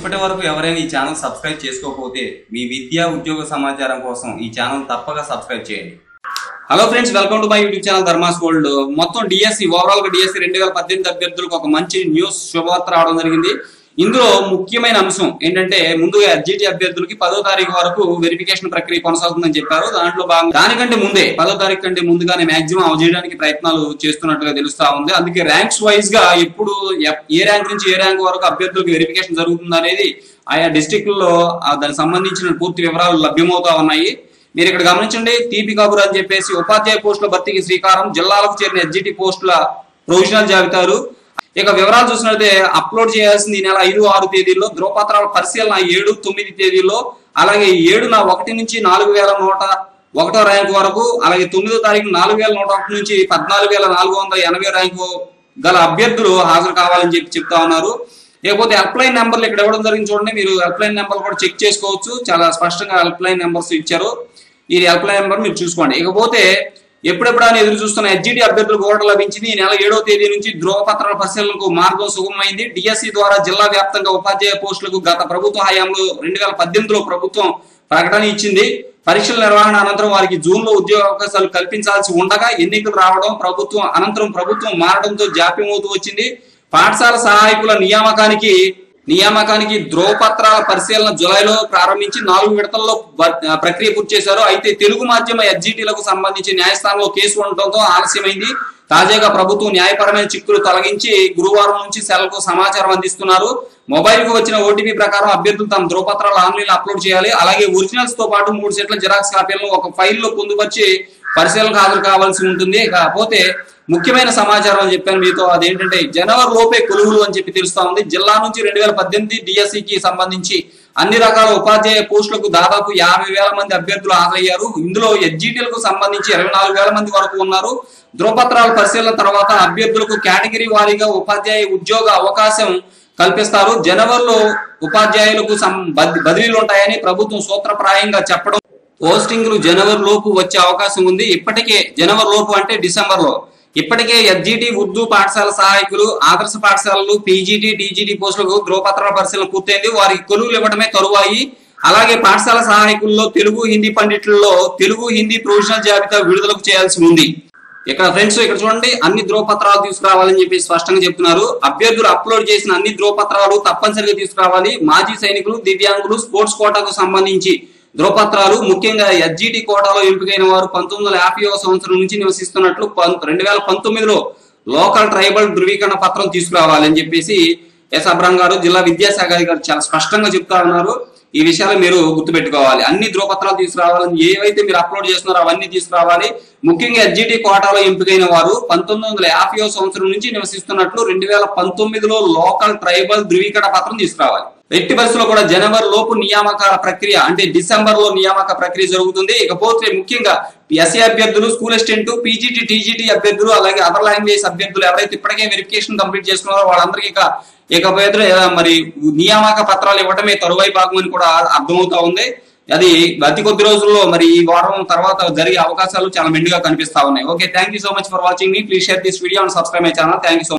ఇప్పటి వరకు ఎవరైనా ఈ ఛానల్ సబ్స్క్రైబ్ చేసుకోకపోతే మీ విద్యా ఉద్యోగ సమాచారం కోసం ఈ ఛానల్ తప్పక సబ్స్క్రైబ్ చేయండి hello friends welcome to my YouTube channel Dharma's world మొత్తం డిఎస్సి ఓవరాల్ గా డిఎస్సి రెండు వేల పద్దెనిమిది అభ్యర్థులకు ఒక మంచి న్యూస్ శుభవార్త రావడం జరిగింది ఇందులో ముఖ్యమైన అంశం ఏంటంటే ముందుగా ఎస్జిటి అభ్యర్థులకి పదో తారీఖు వరకు వెరిఫికేషన్ ప్రక్రియ కొనసాగుతుందని చెప్పారు దాంట్లో భాగంగా దానికంటే ముందే పదో తారీఖు కంటే ముందుగానే మాక్సిమం అవజేయడానికి ప్రయత్నాలు చేస్తున్నట్టుగా తెలుస్తా ఉంది అందుకే ర్యాంక్స్ వైజ్ గా ఎప్పుడు ఎప్- ఏ ర్యాంక్ నుంచి ఏ ర్యాంక్ వరకు అభ్యర్థులకు వెరిఫికేషన్ జరుగుతుంది అనేది ఆయా డిస్టిక్లలో దానికి సంబంధించిన పూర్తి వివరాలు లభ్యమవుతా ఉన్నాయి మీరు ఇక్కడ గమనించండి తీపి కబుర్ అని చెప్పేసి ఉపాధ్యాయ పోస్టుల భర్తీకి శ్రీకారం జిల్లాలకు చేరిన ఎస్జిటి పోస్టుల ప్రొవిజనల్ జాబితాలు ఇక వివరాలు చూసినట్లయితే అప్లోడ్ చేయాల్సింది ఈ నెల ఐదు ఆరు తేదీల్లో ధ్రువపత్రాల పరిశీలన ఏడు తొమ్మిది తేదీల్లో అలాగే ఏడున ఒకటి నుంచి నాలుగు వేల నూట ఒకటో ర్యాంక్ వరకు అలాగే తొమ్మిదో తారీఖు నాలుగు వేల నూట ఒకటి నుంచి పద్నాలుగు వేల నాలుగు వందల ఎనభై ర్యాంకు గల అభ్యర్థులు హాజరు కావాలని చెప్పి చెప్తా ఉన్నారు లేకపోతే హెల్ప్ లైన్ నెంబర్లు ఇక్కడ ఇవ్వడం జరిగింది చూడండి మీరు హెల్ప్ లైన్ నెంబర్ కూడా చెక్ చేసుకోవచ్చు చాలా స్పష్టంగా హెల్ప్ లైన్ నెంబర్స్ ఇచ్చారు ఈ హెల్ప్ లైన్ నెంబర్ మీరు చూసుకోండి ఇకపోతే ఎప్పుడెప్పుడు అని ఎదురు చూస్తున్న ఎస్జిటి అభ్యర్థులకు ఓటర్ లభించింది ఈ నెల ఏడో తేదీ నుంచి ధ్రువపత్రాల పరిశీలనకు మార్గం సుగమమైంది డిఎస్సి ద్వారా జిల్లా వ్యాప్తంగా ఉపాధ్యాయ పోస్టులకు గత ప్రభుత్వ హయాంలో రెండు వేల పద్దెనిమిదిలో ప్రభుత్వం ప్రకటన ఇచ్చింది పరీక్షల నిర్వహణ అనంతరం వారికి జూన్ లో ఉద్యోగ అవకాశాలు కల్పించాల్సి ఉండగా ఎన్నికలు రావడం ప్రభుత్వం అనంతరం ప్రభుత్వం మారడంతో జాప్యం అవుతూ వచ్చింది పాఠశాల సహాయకుల నియామకానికి నియామకానికి ధ్రువపత్రాల పరిశీలన జులైలో ప్రారంభించి నాలుగు విడతల్లో బ- ప్రక్రియ పూర్తి చేశారు అయితే తెలుగు మాధ్యమ ఎస్జిటీలకు సంబంధించి న్యాయస్థానంలో కేసు ఉండటంతో ఆలస్యమైంది తాజాగా ప్రభుత్వం న్యాయపరమైన చిక్కులు తొలగించి గురువారం నుంచి సెలకు సమాచారం అందిస్తున్నారు మొబైల్ కు వచ్చిన ఓటీపీ ప్రకారం అభ్యర్థులు తమ ధ్రువపత్రాలు ఆన్లైన్ అప్లోడ్ చేయాలి అలాగే ఒరిజినల్స్ తో పాటు మూడు సెట్ల జిరాక్స్ కాపీలను ఒక ఫైల్లో పొందుపరిచి పరిశీలనకు హాజరు కావాల్సి ఉంటుంది కాకపోతే ముఖ్యమైన సమాచారం అని చెప్పాను మీతో అదేంటంటే జనవరి లోపే కొలువులు అని చెప్పి తెలుస్తా ఉంది జిల్లా నుంచి రెండు వేల పద్దెనిమిది డిఎస్సి కి సంబంధించి అన్ని రకాల ఉపాధ్యాయ పోస్టులకు దాదాపు యాభై వేల మంది అభ్యర్థులు హాజరయ్యారు ఇందులో ఎస్జిటీలకు సంబంధించి ఇరవై నాలుగు వేల మంది వరకు ఉన్నారు ధ్రువపత్రాల పరిశీలన తర్వాత అభ్యర్థులకు కేటగిరీ వారీగా ఉపాధ్యాయ ఉద్యోగ అవకాశం కల్పిస్తారు జనవరిలో ఉపాధ్యాయులకు సం- బద్- బదిలీలు ఉంటాయని ప్రభుత్వం సూత్రప్రాయంగా చెప్పడం పోస్టింగ్లు జనవరి లోపు వచ్చే అవకాశం ఉంది ఇప్పటికే జనవరి లోపు అంటే డిసెంబర్ లో ఇప్పటికే ఎస్జిటి ఉర్దూ పాఠశాల సహాయకులు ఆదర్శ పాఠశాలలు పీజీటీ టీజీటీ పోస్టులకు ధ్రువపత్రాల పరిశీలన పూర్తయింది వారికి కొలువులు ఇవ్వడమే తరువాయి అలాగే పాఠశాల సహాయకుల్లో తెలుగు హిందీ పండితుల్లో తెలుగు హిందీ ప్రొవిజనల్ జాబితా విడుదలకు చేయాల్సి ఉంది ఇక్కడ ఫ్రెండ్స్ ఇక్కడ చూడండి అన్ని ధ్రువపత్రాలు తీసుకురావాలని చెప్పి స్పష్టంగా చెప్తున్నారు అభ్యర్థులు అప్లోడ్ చేసిన అన్ని ధ్రువపత్రాలు తప్పనిసరిగా తీసుకురావాలి మాజీ సైనికులు దివ్యాంగులు స్పోర్ట్స్ కోటాకు సంబంధించి ధ్రువపత్రాలు ముఖ్యంగా ఎస్జిటి కోటాలో ఎంపికైన వారు పంతొమ్మిది వందల యాభై సంవత్సరం నుంచి నివసిస్తున్నట్లు రెండు వేల పంతొమ్మిదిలో లోకల్ ట్రైబల్ ధృవీకరణ పత్రం తీసుకురావాలి అని చెప్పేసి ఎస్ అబ్రాం గారు జిల్లా విద్యాశాఖ అధికారి చాలా స్పష్టంగా చెప్తా ఉన్నారు ఈ విషయాలు మీరు గుర్తుపెట్టుకోవాలి అన్ని ధ్రువపత్రాలు తీసుకురావాలని ఏవైతే మీరు అప్లోడ్ చేస్తున్నారో అవన్నీ తీసుకురావాలి ముఖ్యంగా ఎస్జిటి కోటాలో ఎంపికైన వారు పంతొమ్మిది వందల యాభై సంవత్సరం నుంచి నివసిస్తున్నట్లు రెండు వేల పంతొమ్మిదిలో లోకల్ ట్రైబల్ ధృవీకరణ పత్రం తీసుకురావాలి ఎట్టి పరిస్థితుల్లో కూడా జనవరి లోపు నియామకాల ప్రక్రియ అంటే డిసెంబర్ లో నియామక ప్రక్రియ జరుగుతుంది ఇకపోతే ముఖ్యంగా ఎస్ఏ అభ్యర్థులు స్కూల్ అసిస్టెంట్ పీజీటీ టీజీటీ అభ్యర్థులు అలాగే అదర్ లాంగ్వేజ్ అభ్యర్థులు ఎవరైతే ఇప్పటికే వెరిఫికేషన్ కంప్లీట్ చేసుకున్నారో వాళ్ళందరికీ ఇక ఇకపోతే మరి నియామక పత్రాలు ఇవ్వడమే తరువాయి భాగం అని కూడా అర్థమవుతా ఉంది అది అతి కొద్ది రోజుల్లో మరి ఈ వారం తర్వాత జరిగే అవకాశాలు చాలా మెండుగా కనిపిస్తా ఉన్నాయి okay thank you so much for watching మీ please share this video and subscribe my channel thank you so